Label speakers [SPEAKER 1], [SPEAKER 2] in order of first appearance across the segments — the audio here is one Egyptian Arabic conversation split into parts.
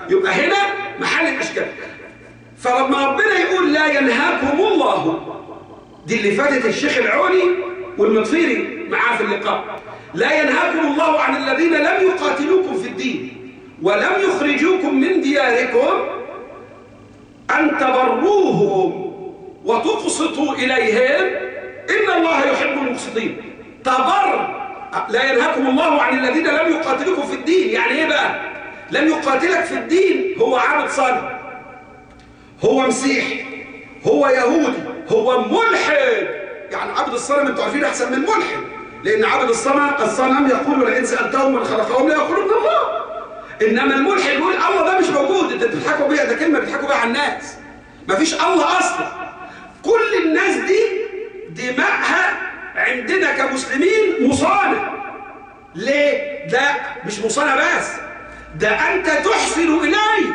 [SPEAKER 1] يبقى هنا محل الاشكال فلما ربنا يقول لا ينهاكم الله دي اللي فاتت الشيخ العوني والمطفيري معاه في اللقاء لا ينهاكم الله عن الذين لم يقاتلوكم في الدين ولم يخرجوكم من دياركم أن تبروهم وتقسطوا إليهم إن الله يحب المقسطين تبر لا ينهاكم الله عن الذين لم يقاتلوكم في الدين يعني إيه بقى لم يقاتلك في الدين هو عابد صالح هو مسيحي هو يهودي هو ملحد يعني عبد الصنم انتوا عارفين احسن من ملحد لان عبد الصنم الصنم يقول لئن سالتهم من خلقهم لا يقولون الله انما الملحد يقول الله ده مش موجود انت بتضحكوا بيها ده كلمه بيضحكوا بيها على الناس مفيش الله اصلا كل الناس دي دماءها عندنا كمسلمين مصانع ليه ده مش مصانع بس ده انت تحسن اليه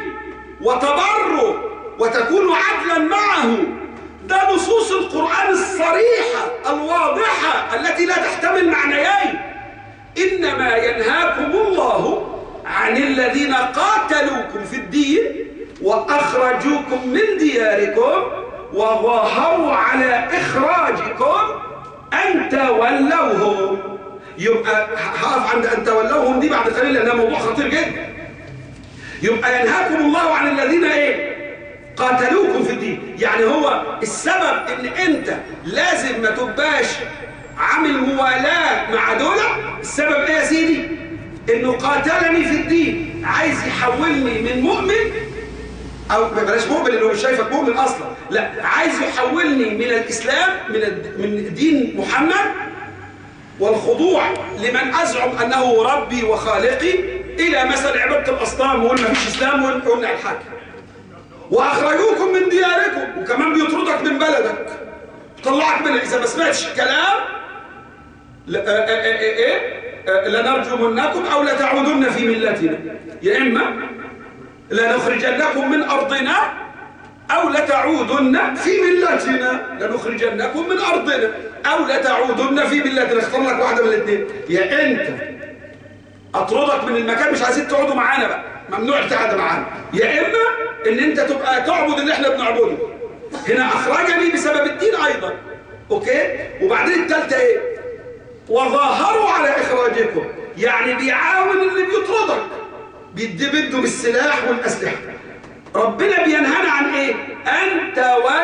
[SPEAKER 1] وتبره وتكون عدلا معه ده نصوص القرآن الصريحة الواضحة التي لا تحتمل معنيين إنما ينهاكم الله عن الذين قاتلوكم في الدين وأخرجوكم من دياركم وظاهروا على إخراجكم أن تولوهم يبقى هقف عند أن تولوهم دي بعد قليل لأنها موضوع خطير جدا يبقى ينهاكم الله عن الذين إيه قاتلوكم في الدين يعني هو السبب ان انت لازم ما تبقاش عامل موالاه مع دول السبب ايه يا سيدي انه قاتلني في الدين عايز يحولني من مؤمن او بلاش مؤمن اللي هو مش شايفك مؤمن اصلا لا عايز يحولني من الاسلام من من دين محمد والخضوع لمن ازعم انه ربي وخالقي الى مثلا عباده الاصنام وقلنا مفيش اسلام وقلنا الحاكم واخرجوكم من دياركم وكمان بيطردك من بلدك طلعك منها اذا ما سمعتش الكلام ايه لنرجمنكم او لتعودن في ملتنا يا اما لنخرجنكم من ارضنا او لتعودن في ملتنا لنخرجنكم من ارضنا او لتعودن في ملتنا اختار لك واحده من الاثنين يا انت اطردك من المكان مش عايزين تقعدوا معانا بقى ممنوع التعادة معانا يا اما ان انت تبقى تعبد اللي احنا بنعبده هنا اخرجني بسبب الدين ايضا اوكي وبعدين الثالثه ايه وظاهروا على اخراجكم يعني بيعاون اللي بيطردك بيدي بده بالسلاح والاسلحه ربنا بينهانا عن ايه ان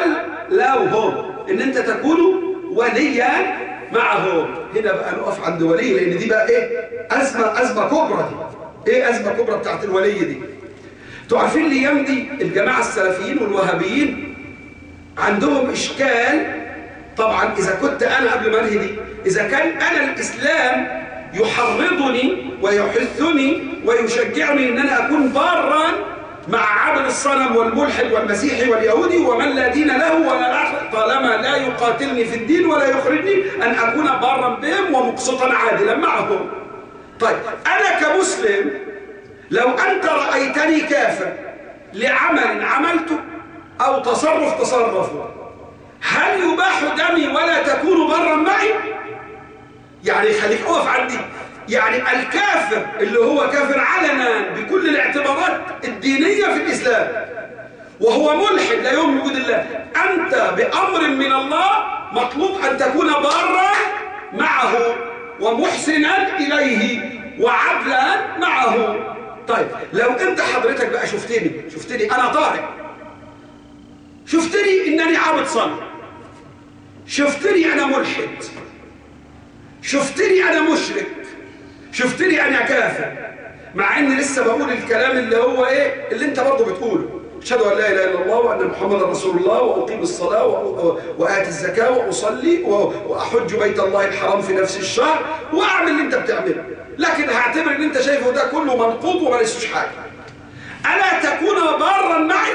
[SPEAKER 1] تولوهم ان انت تكونوا وليا معهم هنا بقى نقف عند ولي لان دي بقى ايه ازمه ازمه كبرى دي ايه ازمه كبرى بتاعت الولي دي انتوا عارفين الايام دي الجماعه السلفيين والوهابيين عندهم اشكال طبعا اذا كنت انا قبل ما انهي دي اذا كان انا الاسلام يحرضني ويحثني ويشجعني ان انا اكون بارا مع عبد الصنم والملحد والمسيحي واليهودي ومن لا دين له ولا اخر طالما لا يقاتلني في الدين ولا يخرجني ان اكون بارا بهم ومقسطا عادلا معهم طيب انا كمسلم لو انت رايتني كافر لعمل عملته او تصرف تصرفه هل يباح دمي ولا تكون برا معي يعني خليك اقف عندي يعني الكافر اللي هو كافر علنا بكل الاعتبارات الدينية في الإسلام وهو ملحد لا يؤمن بوجود الله أنت بأمر من الله مطلوب أن تكون بارا معه ومحسنا إليه وعدلا معه طيب لو أنت حضرتك بقى شفتني شفتني أنا طارق شفتني إنني عابد صنم شفتني أنا ملحد شفتني أنا مشرك شفتني أنا كافر مع إني لسه بقول الكلام اللي هو إيه اللي أنت برضه بتقوله أشهد أن لا إله إلا الله وأن محمدا رسول الله وأقيم الصلاة وآتي الزكاة وأصلي وأحج بيت الله الحرام في نفس الشهر وأعمل اللي أنت بتعمله لكن هعتبر إن أنت شايفه ده كله منقوط وما ليسوش حاجة ألا تكون بارا معي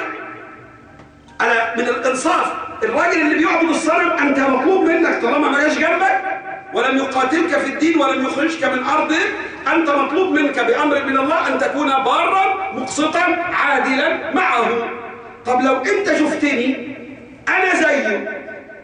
[SPEAKER 1] أنا من الإنصاف الراجل اللي بيعبد الصنم أنت مطلوب منك طالما ما جاش جنبك ولم يقاتلك في الدين ولم يخرجك من أرضه أنت مطلوب منك بأمر من الله أن تكون بارا مقسطا عادلا معه طب لو أنت شفتني أنا زيه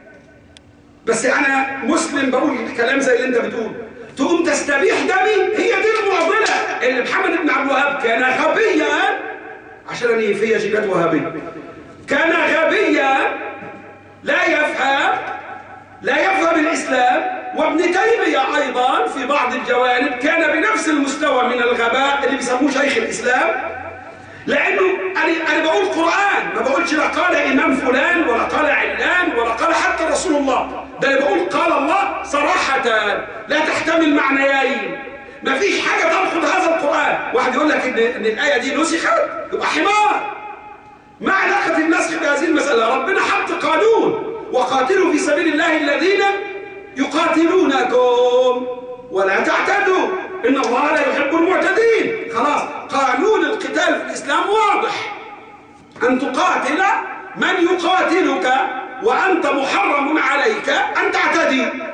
[SPEAKER 1] بس أنا مسلم بقول كلام زي اللي أنت بتقول تقوم تستبيح دمي هي دي المعضلة اللي محمد بن عبد الوهاب كان غبيا عشان أنا فيها جينات وهابية كان غبيا لا يفهم لا يفهم الإسلام وابن تيمية أيضا في بعض الجوانب كان بنفس المستوى من الغباء اللي بيسموه شيخ الإسلام لأنه أنا أنا بقول قرآن ما بقولش لا قال إمام فلان ولا قال علان ولا قال حتى رسول الله ده أنا بقول قال الله صراحة لا تحتمل معنيين ما فيش حاجة تنقض هذا القرآن واحد يقول لك إن, إن الآية دي نسخت يبقى حمار ما علاقة النسخ بهذه المسألة ربنا حط قانون وقاتلوا في سبيل الله الذين يقاتلونكم ولا تعتدوا إن الله لا يحب المعتدين خلاص قانون القتال في الإسلام واضح أن تقاتل من يقاتلك وأنت محرم عليك أن تعتدي